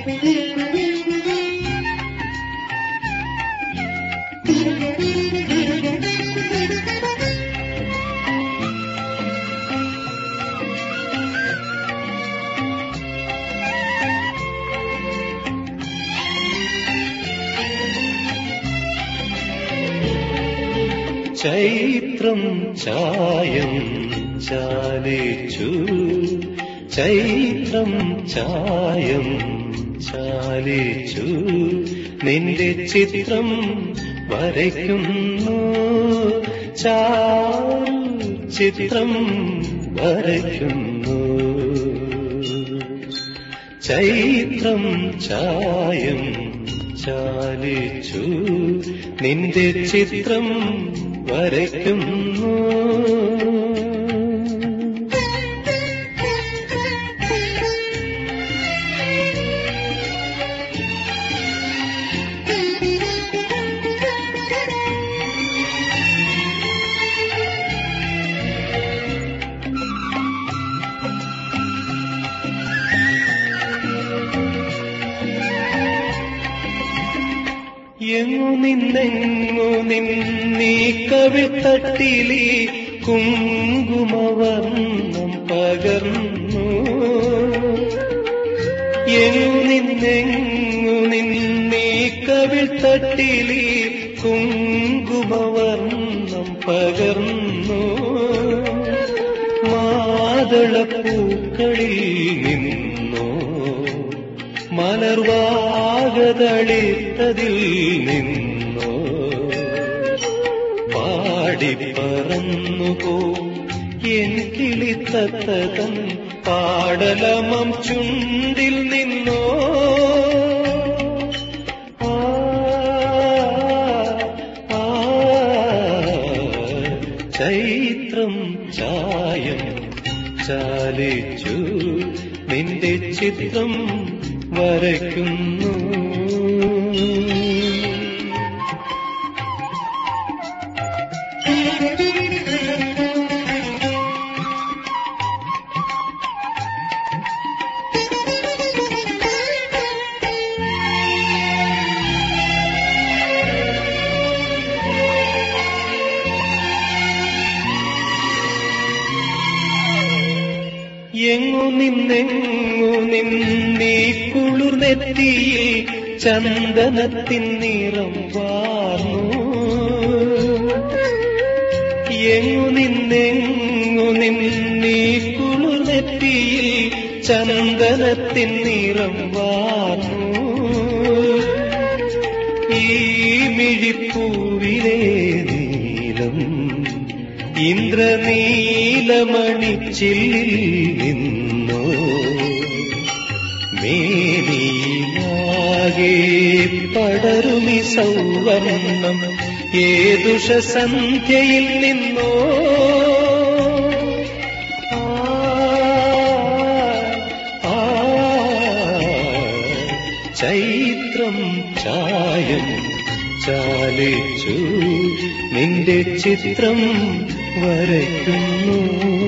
ചൈത്രം ചായം ചാലിച്ചു ചൈത്രം ചായം ചാലിച്ചു നിന്റെ ചിത്രം വരയ്ക്കുന്നു ചാരു ചിത്രം വരയ്ക്കുന്നു ചൈത്രം ചായം ചാലിച്ചു നിന്റെ ചിത്രം വരയ്ക്കുന്നു എങ്ങു നിന്നെങ്ങു നിന്നീ കവിത്തട്ടിലി കുങ്കുമവർണ്ണം പകർന്നു എങ്ങു നിന്നെങ്ങു നിന്നീ കവിത്തട്ടിലി കുങ്കുമവർണ്ണം പകർന്നു മാതളപ്പൂക്കളിൽ നിന്നോ മലർവാകതളിത്തതിൽ നിന്നോ പാടിപ്പറന്നു പോ എൻ കിളിത്തത്തതൻ പാടലമം ചുണ്ടിൽ നിന്നോ ആ, ആ, ചൈത്രം ചായം ചാലിച്ചു നിന്റെ ചിത്രം വരയ്ക്കുന്നു എങ്ങു നിന്നെങ്ങു നിന്നീ കുളിർനെറ്റിയിൽ ചന്ദനത്തിൻ നിറം വാർന്നു എങ്ങു നിന്നെങ്ങു നിന്നീ കുളിർനെറ്റിയിൽ ചന്ദനത്തിൻ നിറം വാർന്നു ഈ മിഴിപ്പൂവിലെ നീലം ഇന്ദ്രനീലമണിച്ചില്ലിൽ നിന്നോ മേനിയാകെ പടരുമി സൗവർണം ഏതുഷ സന്ധ്യയിൽ നിന്നോ ആ, ആ, ചൈത്രം ചായം ചാലിച്ചു നിന്റെ ചിത്രം വരയ്ക്കുന്നു